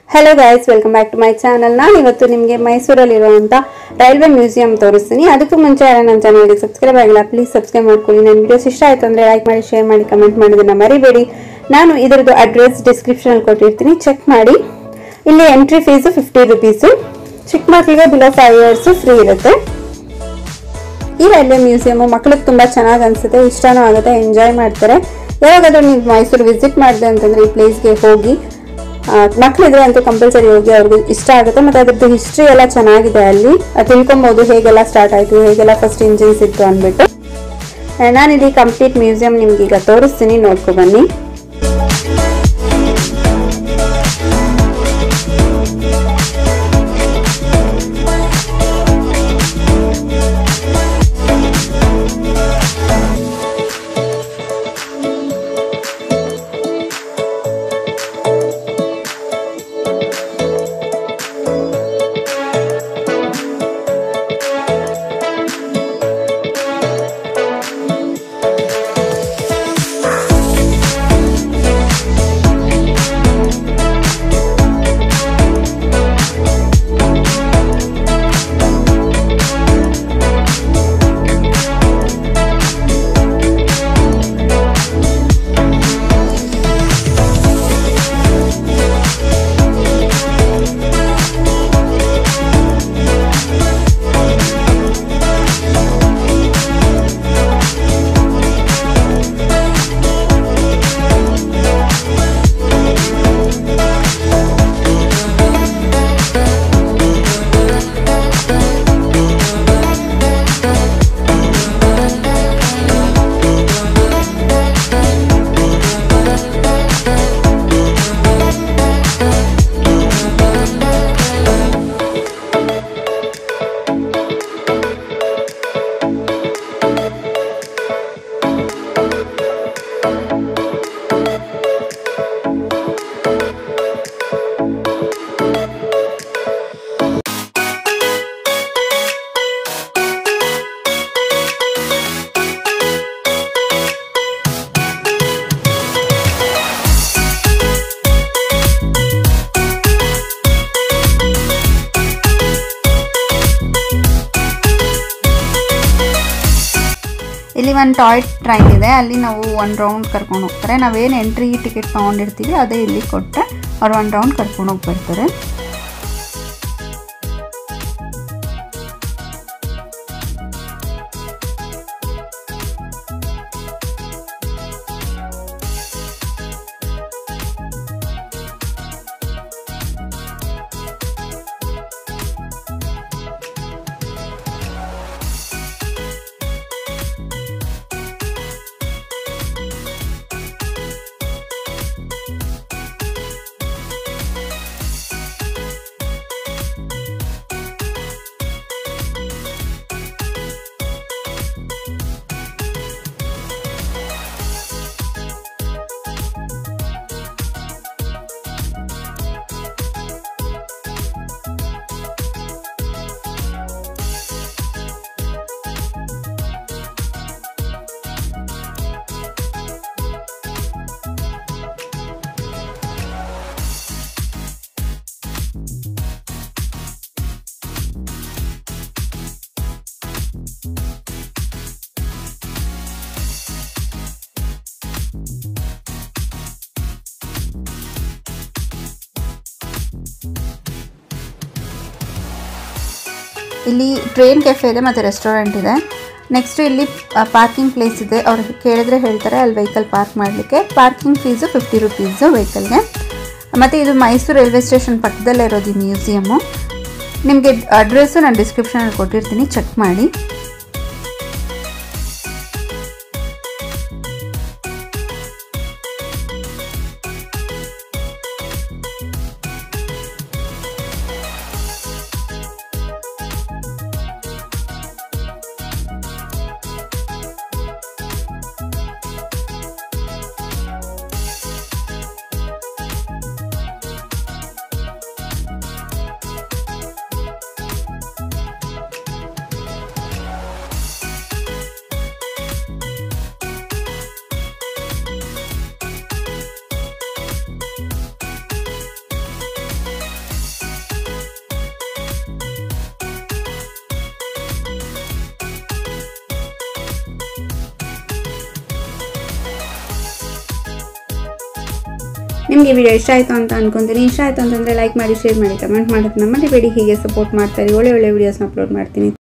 hello guys welcome back to my channel ನಾನು ಇವತ್ತು ನಿಮಗೆ ಮೈಸೂರಲ್ಲಿರುವಂಥ ರೈಲ್ವೆ ಮ್ಯೂಸಿಯಂ ತೋರಿಸ್ತೀನಿ ಅದಕ್ಕೂ ಮುಂಚೆ ಯಾರು ನನ್ನ ಚಾನಲ್ಗೆ ಸಬ್ಸ್ಕ್ರೈಬ್ ಆಗಿಲ್ಲ ಪ್ಲೀಸ್ ಸಬ್ಸ್ಕ್ರೈಬ್ ಮಾಡ್ಕೊಳ್ಳಿ ನನ್ನ ವಿಡಿಯೋಸ್ ಇಷ್ಟ ಆಯಿತು ಅಂದರೆ ಲೈಕ್ ಮಾಡಿ ಶೇರ್ ಮಾಡಿ ಕಮೆಂಟ್ ಮಾಡೋದನ್ನ ಮರಿಬೇಡಿ ನಾನು ಇದರದ್ದು ಅಡ್ರೆಸ್ ಡಿಸ್ಕ್ರಿಪ್ಷನಲ್ಲಿ ಕೊಟ್ಟಿರ್ತೀನಿ ಚೆಕ್ ಮಾಡಿ ಇಲ್ಲಿ ಎಂಟ್ರಿ ಫೀಸು ಫಿಫ್ಟಿ ರುಪೀಸು ಚಿಕ್ಕ ಮಕ್ಕಳಿಗೆ ಬಿಲೋ ಫೈವ್ ಇಯರ್ಸು ಫ್ರೀ ಇರುತ್ತೆ ಈ ರೈಲ್ವೆ ಮ್ಯೂಸಿಯಮ್ ಮಕ್ಳಿಗೆ ತುಂಬ ಚೆನ್ನಾಗಿ ಅನಿಸುತ್ತೆ ಇಷ್ಟನೂ ಆಗುತ್ತೆ ಎಂಜಾಯ್ ಮಾಡ್ತಾರೆ ಯಾವಾಗಾದ್ರೂ ನೀವು ಮೈಸೂರು ವಿಸಿಟ್ ಮಾಡಿದೆ ಅಂತಂದರೆ ಈ ಪ್ಲೇಸ್ಗೆ ಹೋಗಿ ಮಕ್ಕಳಿದ್ರೆ ಅಂತೂ ಕಂಪಲ್ಸರಿ ಹೋಗಿ ಅವ್ರಿಗೆ ಇಷ್ಟ ಆಗುತ್ತೆ ಮತ್ತು ಅದ್ರದ್ದು ಹಿಸ್ಟ್ರಿ ಎಲ್ಲ ಚೆನ್ನಾಗಿದೆ ಅಲ್ಲಿ ಅದ್ ತಿಳ್ಕೊಬೋದು ಹೇಗೆಲ್ಲ ಸ್ಟಾರ್ಟ್ ಆಯಿತು ಹೇಗೆಲ್ಲ ಫಸ್ಟ್ ಇಂಜಿನ್ಸ್ ಇತ್ತು ಅಂದ್ಬಿಟ್ಟು ಆ, ನಾನಿಲ್ಲಿ ಕಂಪ್ಲೀಟ್ ಮ್ಯೂಸಿಯಂ ನಿಮ್ಗೆ ಈಗ ತೋರಿಸ್ತೀನಿ ನೋಡ್ಕೊ ಬನ್ನಿ ಇಲ್ಲಿ ಒಂದು ಟಾಯ್ ಟ್ರೈನ್ ಇದೆ ಅಲ್ಲಿ ನಾವು ಒಂದು ರೌಂಡ್ ಕರ್ಕೊಂಡು ಹೋಗ್ತಾರೆ ನಾವೇನು ಎಂಟ್ರಿ ಟಿಕೆಟ್ ತೊಗೊಂಡಿರ್ತೀವಿ ಅದೇ ಇಲ್ಲಿ ಕೊಟ್ಟರೆ ಅವ್ರು ಒಂದು ರೌಂಡ್ ಕರ್ಕೊಂಡು ಹೋಗಿ ಬರ್ತಾರೆ ಇಲ್ಲಿ ಟ್ರೈನ್ ಕೆಫೆ ಇದೆ ಮತ್ತು ರೆಸ್ಟೋರೆಂಟ್ ಇದೆ ನೆಕ್ಸ್ಟ್ ಇಲ್ಲಿ ಪಾರ್ಕಿಂಗ್ ಪ್ಲೇಸ್ ಇದೆ ಅವ್ರು ಕೇಳಿದ್ರೆ ಹೇಳ್ತಾರೆ ಅಲ್ಲಿ ವೆಹಿಕಲ್ ಪಾರ್ಕ್ ಮಾಡಲಿಕ್ಕೆ ಪಾರ್ಕಿಂಗ್ ಫೀಸು ಫಿಫ್ಟಿ ರುಪೀಸು ವೆಹಿಕಲ್ಗೆ ಮತ್ತು ಇದು ಮೈಸೂರು ರೈಲ್ವೆ ಸ್ಟೇಷನ್ ಪಕ್ಕದಲ್ಲೇ ಇರೋದು ಈ ಮ್ಯೂಸಿಯಮ್ಮು ನಿಮಗೆ ಅಡ್ರೆಸ್ಸು ನಾನು ಡಿಸ್ಕ್ರಿಪ್ಷನಲ್ಲಿ ಕೊಟ್ಟಿರ್ತೀನಿ ಚೆಕ್ ಮಾಡಿ ನಿಮಗೆ ವಿಡಿಯೋ ಇಷ್ಟ ಆಯಿತು ಅಂತ ಅನ್ಕೊಂತೀನಿ ಇಷ್ಟ ಆಯಿತು ಅಂತಂದರೆ ಲೈಕ್ ಮಾಡಿ ಶೇರ್ ಮಾಡಿ ಕಮೆಂಟ್ ಮಾಡೋದನ್ನ ಮರಿಬೇಡಿ ಹೀಗೆ ಸಪೋರ್ಟ್ ಮಾಡ್ತಾರೆ ಒಳ್ಳೆ ಒಳ್ಳೆ ವೀಡಿಯೋಸ್ನ ಅಪ್ಲೋಡ್ ಮಾಡ್ತೀನಿ